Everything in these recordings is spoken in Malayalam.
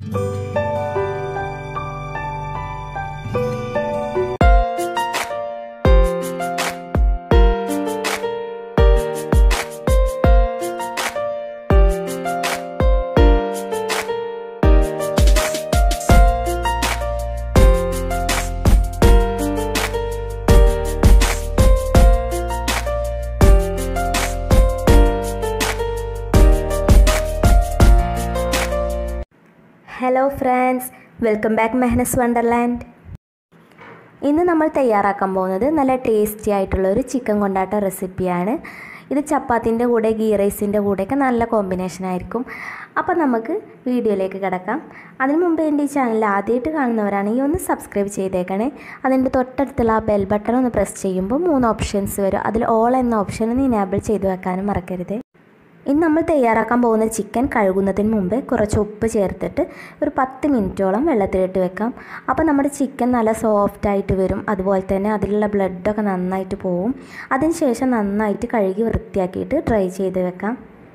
hello friends welcome back Mehnas Wonderland ഇന്ന് നമ്മൾ തയ്യാറാക്കാൻ പോകുന്നത് നല്ല ടേസ്റ്റി ആയിട്ടുള്ള ഒരു ചിക്കൻ കൊണ്ടാട്ട റെസിപ്പിയാണ് ഇത് ചപ്പാത്തിൻ്റെ കൂടെ ഗീ റൈസിൻ്റെ കൂടെയൊക്കെ നല്ല കോമ്പിനേഷൻ ആയിരിക്കും അപ്പോൾ നമുക്ക് വീഡിയോയിലേക്ക് കിടക്കാം അതിനു മുമ്പ് എൻ്റെ ഈ ചാനൽ ആദ്യമായിട്ട് കാണുന്നവരാണെങ്കിൽ ഒന്ന് സബ്സ്ക്രൈബ് ചെയ്തേക്കണേ അതിൻ്റെ തൊട്ടടുത്തുള്ള ആ ബെൽ ബട്ടൺ ഒന്ന് പ്രസ് ചെയ്യുമ്പോൾ മൂന്ന് ഓപ്ഷൻസ് വരും അതിൽ ഓൾ എന്ന ഓപ്ഷൻ ഒന്ന് ഇനേബിൾ ചെയ്ത് വെക്കാനും മറക്കരുത് ഇന്ന് നമ്മൾ തയ്യാറാക്കാൻ പോകുന്ന ചിക്കൻ കഴുകുന്നതിന് മുമ്പ് കുറച്ച് ഉപ്പ് ചേർത്തിട്ട് ഒരു പത്ത് മിനിറ്റോളം വെള്ളത്തിലിട്ട് വെക്കാം അപ്പോൾ നമ്മുടെ ചിക്കൻ നല്ല സോഫ്റ്റ് ആയിട്ട് വരും അതുപോലെ തന്നെ അതിലുള്ള ബ്ലഡൊക്കെ നന്നായിട്ട് പോവും അതിനുശേഷം നന്നായിട്ട് കഴുകി വൃത്തിയാക്കിയിട്ട് ഡ്രൈ ചെയ്ത് വെക്കാം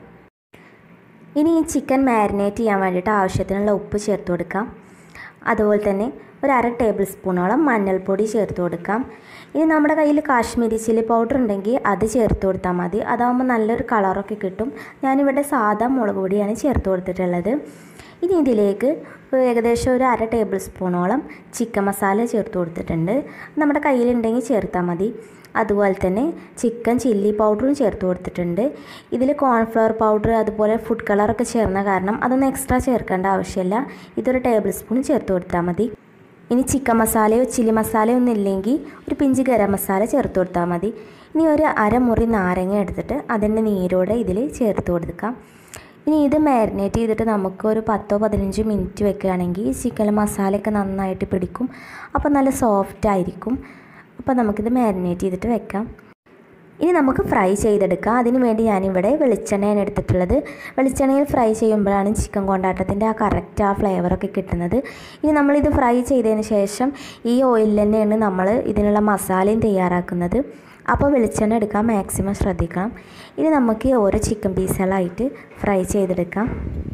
ഇനി ഈ ചിക്കൻ മാരിനേറ്റ് ചെയ്യാൻ വേണ്ടിയിട്ട് ആവശ്യത്തിനുള്ള ഉപ്പ് ചേർത്ത് കൊടുക്കാം അതുപോലെ തന്നെ ഒരു അര ടേബിൾ സ്പൂണോളം മഞ്ഞൾപ്പൊടി ചേർത്ത് കൊടുക്കാം ഇനി നമ്മുടെ കയ്യിൽ കാശ്മീരി ചില്ലി പൗഡർ ഉണ്ടെങ്കിൽ അത് ചേർത്ത് കൊടുത്താൽ മതി അതാകുമ്പോൾ നല്ലൊരു കളറൊക്കെ കിട്ടും ഞാനിവിടെ സാധാ മുളക് പൊടിയാണ് ചേർത്ത് കൊടുത്തിട്ടുള്ളത് ഇനി ഇതിലേക്ക് ഏകദേശം ഒരു അര ടേബിൾ സ്പൂണോളം ചിക്കൻ മസാല ചേർത്ത് കൊടുത്തിട്ടുണ്ട് നമ്മുടെ കയ്യിലുണ്ടെങ്കിൽ ചേർത്താൽ മതി അതുപോലെ തന്നെ ചിക്കൻ ചില്ലി പൗഡറും ചേർത്ത് കൊടുത്തിട്ടുണ്ട് ഇതിൽ കോൺഫ്ലവർ പൗഡർ അതുപോലെ ഫുഡ് കളറൊക്കെ ചേർന്ന കാരണം അതൊന്നും എക്സ്ട്രാ ചേർക്കേണ്ട ആവശ്യമില്ല ഇതൊരു ടേബിൾ സ്പൂൺ ചേർത്ത് കൊടുത്താൽ മതി ഇനി ചിക്കൻ മസാലയോ ചില്ലി മസാലയോ ഒന്നും ഇല്ലെങ്കിൽ ഒരു പിഞ്ച് ഗരം മസാല ചേർത്ത് കൊടുത്താൽ മതി ഇനി ഒരു അരമുറി നാരങ്ങ എടുത്തിട്ട് അതിൻ്റെ നീരോടെ ഇതിൽ ചേർത്ത് കൊടുക്കാം ഇനി ഇത് മാരിനേറ്റ് ചെയ്തിട്ട് നമുക്ക് ഒരു പത്തോ പതിനഞ്ചോ മിനിറ്റ് വെക്കുകയാണെങ്കിൽ ചിക്കൻ മസാലയൊക്കെ നന്നായിട്ട് പിടിക്കും അപ്പോൾ നല്ല സോഫ്റ്റ് ആയിരിക്കും അപ്പോൾ നമുക്കിത് മാരിനേറ്റ് ചെയ്തിട്ട് വെക്കാം ഇനി നമുക്ക് ഫ്രൈ ചെയ്തെടുക്കാം അതിന് വേണ്ടി ഞാനിവിടെ വെളിച്ചെണ്ണയാണ് എടുത്തിട്ടുള്ളത് വെളിച്ചെണ്ണയിൽ ഫ്രൈ ചെയ്യുമ്പോഴാണ് ചിക്കൻ കൊണ്ടാട്ടത്തിൻ്റെ ആ കറക്റ്റ് ആ ഫ്ലേവറൊക്കെ കിട്ടുന്നത് ഇനി നമ്മളിത് ഫ്രൈ ചെയ്തതിന് ശേഷം ഈ ഓയിലിൽ തന്നെയാണ് നമ്മൾ ഇതിനുള്ള മസാലയും തയ്യാറാക്കുന്നത് അപ്പോൾ വെളിച്ചെണ്ണ എടുക്കാൻ മാക്സിമം ശ്രദ്ധിക്കണം ഇനി നമുക്ക് ഓരോ ചിക്കൻ പീസുകളായിട്ട് ഫ്രൈ ചെയ്തെടുക്കാം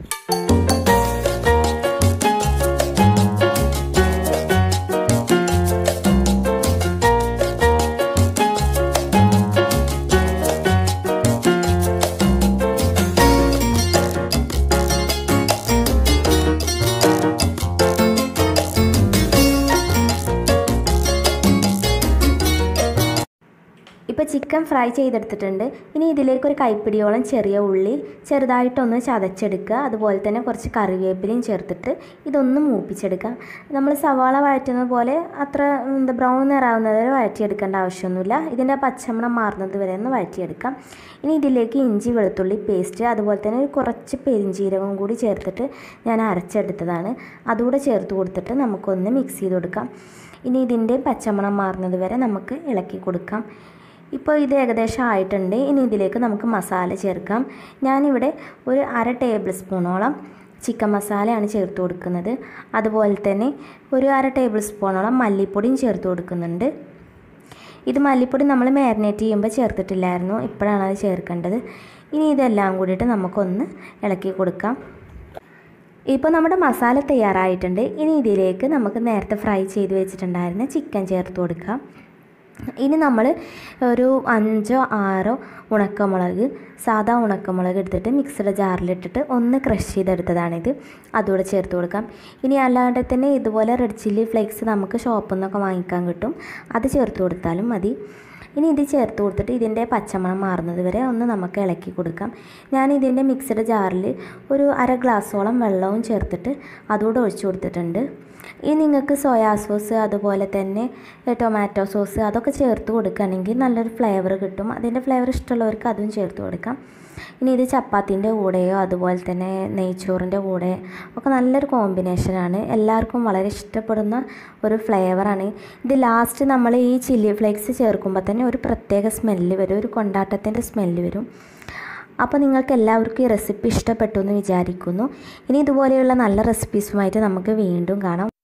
ഇപ്പോൾ ചിക്കൻ ഫ്രൈ ചെയ്തെടുത്തിട്ടുണ്ട് ഇനി ഇതിലേക്ക് ഒരു കൈപ്പിടിയോളം ചെറിയ ഉള്ളി ചെറുതായിട്ടൊന്ന് ചതച്ചെടുക്കുക അതുപോലെ തന്നെ കുറച്ച് കറിവേപ്പിലയും ചേർത്തിട്ട് ഇതൊന്ന് മൂപ്പിച്ചെടുക്കുക നമ്മൾ സവാള വഴറ്റുന്ന പോലെ അത്ര എന്താ ബ്രൗൺ നിറാവുന്നത് വരെ വഴറ്റിയെടുക്കേണ്ട ആവശ്യമൊന്നുമില്ല ഇതിൻ്റെ പച്ചമണം മാറുന്നത് വരെ ഒന്ന് വഴറ്റിയെടുക്കാം ഇനി ഇതിലേക്ക് ഇഞ്ചി വെളുത്തുള്ളി പേസ്റ്റ് അതുപോലെ തന്നെ ഒരു കുറച്ച് പെരിഞ്ചീരകവും കൂടി ചേർത്തിട്ട് ഞാൻ അരച്ചെടുത്തതാണ് അതുകൂടെ ചേർത്ത് കൊടുത്തിട്ട് നമുക്കൊന്ന് മിക്സ് ചെയ്ത് കൊടുക്കാം ഇനി ഇതിൻ്റെ പച്ചമണം മാറുന്നത് വരെ നമുക്ക് ഇളക്കി കൊടുക്കാം ഇപ്പോൾ ഇത് ഏകദേശം ആയിട്ടുണ്ട് ഇനി ഇതിലേക്ക് നമുക്ക് മസാല ചേർക്കാം ഞാനിവിടെ ഒരു അര ടേബിൾ സ്പൂണോളം ചിക്കൻ മസാലയാണ് ചേർത്ത് കൊടുക്കുന്നത് അതുപോലെ തന്നെ ഒരു അര ടേബിൾ സ്പൂണോളം മല്ലിപ്പൊടിയും ചേർത്ത് കൊടുക്കുന്നുണ്ട് ഇത് മല്ലിപ്പൊടി നമ്മൾ മാരിനേറ്റ് ചെയ്യുമ്പോൾ ചേർത്തിട്ടില്ലായിരുന്നു ഇപ്പോഴാണ് അത് ചേർക്കേണ്ടത് ഇനി ഇതെല്ലാം കൂടിയിട്ട് നമുക്കൊന്ന് ഇളക്കി കൊടുക്കാം ഇപ്പോൾ നമ്മുടെ മസാല തയ്യാറായിട്ടുണ്ട് ഇനി ഇതിലേക്ക് നമുക്ക് നേരത്തെ ഫ്രൈ ചെയ്ത് വെച്ചിട്ടുണ്ടായിരുന്ന ചിക്കൻ ചേർത്ത് കൊടുക്കാം ഇനി നമ്മൾ ഒരു അഞ്ചോ ആറോ ഉണക്കമുളക് സാധാ ഉണക്കമുളക് എടുത്തിട്ട് മിക്സിയുടെ ജാറിലിട്ടിട്ട് ഒന്ന് ക്രഷ് ചെയ്തെടുത്തതാണിത് അതുകൂടെ ചേർത്ത് കൊടുക്കാം ഇനി അല്ലാണ്ട് തന്നെ ഇതുപോലെ റെഡ് ചില്ലി ഫ്ലേക്സ് നമുക്ക് ഷോപ്പിൽ നിന്നൊക്കെ വാങ്ങിക്കാൻ കിട്ടും അത് ചേർത്ത് കൊടുത്താലും മതി ഇനി ഇത് ചേർത്ത് കൊടുത്തിട്ട് ഇതിൻ്റെ പച്ചമണം മാറുന്നത് വരെ ഒന്ന് നമുക്ക് ഇളക്കി കൊടുക്കാം ഞാൻ ഇതിൻ്റെ മിക്സിയുടെ ജാറിൽ ഒരു അര ഗ്ലാസ്സോളം വെള്ളവും ചേർത്തിട്ട് അതുകൂടെ ഒഴിച്ചു കൊടുത്തിട്ടുണ്ട് ഇനി നിങ്ങൾക്ക് സോയാ സോസ് അതുപോലെ തന്നെ ടൊമാറ്റോ സോസ് അതൊക്കെ ചേർത്ത് കൊടുക്കുകയാണെങ്കിൽ നല്ലൊരു ഫ്ലേവർ കിട്ടും അതിൻ്റെ ഫ്ലേവർ ഇഷ്ടമുള്ളവർക്ക് അതും ചേർത്ത് കൊടുക്കാം ഇനി ഇത് ചപ്പാത്തിൻ്റെ കൂടെയോ അതുപോലെ തന്നെ നെയ്ച്ചോറിൻ്റെ കൂടെ ഒക്കെ നല്ലൊരു കോമ്പിനേഷനാണ് എല്ലാവർക്കും വളരെ ഇഷ്ടപ്പെടുന്ന ഒരു ഫ്ലേവറാണ് ഇത് ലാസ്റ്റ് നമ്മൾ ഈ ചില്ലി ഫ്ലേക്സ് ചേർക്കുമ്പോൾ തന്നെ ഒരു പ്രത്യേക സ്മെല്ല് വരും ഒരു കൊണ്ടാട്ടത്തിൻ്റെ സ്മെല്ല് വരും അപ്പോൾ നിങ്ങൾക്ക് എല്ലാവർക്കും ഈ റെസിപ്പി ഇഷ്ടപ്പെട്ടു എന്ന് വിചാരിക്കുന്നു ഇനി ഇതുപോലെയുള്ള നല്ല റെസിപ്പീസുമായിട്ട് നമുക്ക് വീണ്ടും കാണാം